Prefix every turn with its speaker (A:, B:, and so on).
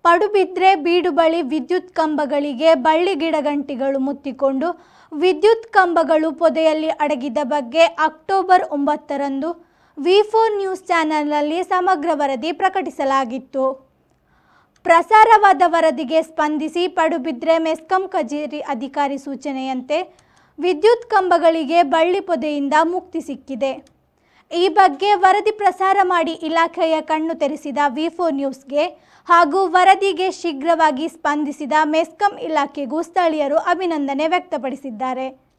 A: ಪಡುಬಿದ್ರೆ ಬೀಡು ಬಳಿ ವಿದ್ಯುತ್ ಕಂಬಗಳಿಗೆ ಬಳ್ಳಿ ಗಿಡಗಂಟಿಗಳು ಮುತ್ತಿಕೊಂಡು ವಿದ್ಯುತ್ ಕಂಬಗಳು ಪೊದೆಯಲ್ಲಿ ಅಡಗಿದ ಬಗ್ಗೆ ಅಕ್ಟೋಬರ್ ಒಂಬತ್ತರಂದು ವಿ ಫೋರ್ ನ್ಯೂಸ್ ಚಾನೆಲ್ನಲ್ಲಿ ಸಮಗ್ರ ವರದಿ ಪ್ರಕಟಿಸಲಾಗಿತ್ತು ಪ್ರಸಾರವಾದ ವರದಿಗೆ ಸ್ಪಂದಿಸಿ ಪಡುಬಿದ್ರೆ ಮೆಸ್ಕಾಂ ಕಚೇರಿ ಅಧಿಕಾರಿ ಸೂಚನೆಯಂತೆ ವಿದ್ಯುತ್ ಕಂಬಗಳಿಗೆ ಬಳ್ಳಿ ಪೊದೆಯಿಂದ ಮುಕ್ತಿ ಸಿಕ್ಕಿದೆ ಈ ಬಗ್ಗೆ ವರದಿ ಪ್ರಸಾರ ಮಾಡಿ ಇಲಾಖೆಯ ಕಣ್ಣು ತೆರೆಸಿದ ವಿ ಫೋರ್ ನ್ಯೂಸ್ಗೆ ಹಾಗೂ ವರದಿಗೆ ಶೀಘ್ರವಾಗಿ ಸ್ಪಂದಿಸಿದ ಮೆಸ್ಕಾಂ ಇಲಾಖೆಗೂ ಸ್ಥಳೀಯರು ಅಭಿನಂದನೆ ವ್ಯಕ್ತಪಡಿಸಿದ್ದಾರೆ